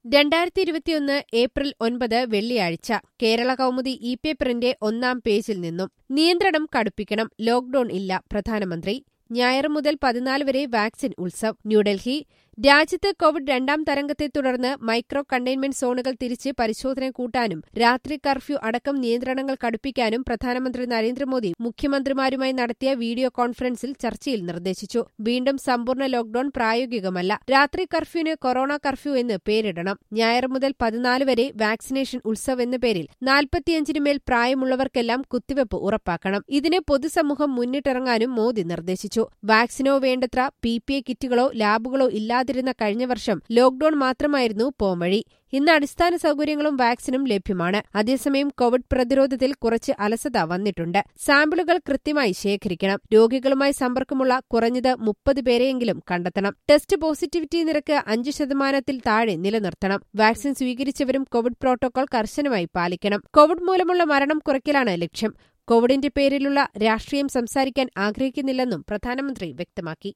രണ്ടായിരത്തി ഇരുപത്തിയൊന്ന് ഏപ്രിൽ ഒൻപത് വെള്ളിയാഴ്ച കേരള കൗമുദി ഇ പേപ്പറിന്റെ ഒന്നാം പേജിൽ നിന്നും നിയന്ത്രണം കടുപ്പിക്കണം ലോക്ഡൌൺ ഇല്ല പ്രധാനമന്ത്രി ഞായർ മുതൽ പതിനാല് വരെ വാക്സിൻ ഉത്സവ് ന്യൂഡൽഹി രാജ്യത്ത് കോവിഡ് രണ്ടാം തരംഗത്തെ തുടർന്ന് മൈക്രോ കണ്ടെയ്ൻമെന്റ് സോണുകൾ തിരിച്ച് പരിശോധന കൂട്ടാനും രാത്രി കർഫ്യൂ അടക്കം നിയന്ത്രണങ്ങൾ കടുപ്പിക്കാനും പ്രധാനമന്ത്രി നരേന്ദ്രമോദി മുഖ്യമന്ത്രിമാരുമായി നടത്തിയ വീഡിയോ കോൺഫറൻസിൽ ചർച്ചയിൽ നിർദ്ദേശിച്ചു വീണ്ടും സമ്പൂർണ്ണ ലോക്ഡൌൺ പ്രായോഗികമല്ല രാത്രി കർഫ്യൂവിന് കൊറോണ കർഫ്യൂ എന്ന് പേരിടണം ഞായർ മുതൽ പതിനാല് വരെ വാക്സിനേഷൻ ഉത്സവ് എന്ന പേരിൽ നാൽപ്പത്തിയഞ്ചിന് മേൽ പ്രായമുള്ളവർക്കെല്ലാം കുത്തിവെപ്പ് ഉറപ്പാക്കണം ഇതിന് പൊതുസമൂഹം മുന്നിട്ടിറങ്ങാനും മോദി നിർദ്ദേശിച്ചു വാക്സിനോ വേണ്ടത്ര പി പി എ കിറ്റുകളോ ലാബുകളോ ഇല്ലാതിരുന്ന കഴിഞ്ഞ വർഷം ലോക്ഡൌൺ മാത്രമായിരുന്നു പോംവഴി ഇന്ന് അടിസ്ഥാന സൗകര്യങ്ങളും വാക്സിനും ലഭ്യമാണ് അതേസമയം കോവിഡ് പ്രതിരോധത്തിൽ കുറച്ച് അലസത വന്നിട്ടുണ്ട് സാമ്പിളുകൾ കൃത്യമായി ശേഖരിക്കണം രോഗികളുമായി സമ്പർക്കമുള്ള കുറഞ്ഞത് മുപ്പത് പേരെയെങ്കിലും കണ്ടെത്തണം ടെസ്റ്റ് പോസിറ്റിവിറ്റി നിരക്ക് അഞ്ച് ശതമാനത്തിൽ താഴെ നിലനിർത്തണം വാക്സിൻ സ്വീകരിച്ചവരും കോവിഡ് പ്രോട്ടോകോൾ കർശനമായി പാലിക്കണം കോവിഡ് മൂലമുള്ള മരണം കുറയ്ക്കലാണ് ലക്ഷ്യം കോവിഡിന്റെ പേരിലുള്ള രാഷ്ട്രീയം സംസാരിക്കാൻ ആഗ്രഹിക്കുന്നില്ലെന്നും പ്രധാനമന്ത്രി വ്യക്തമാക്കി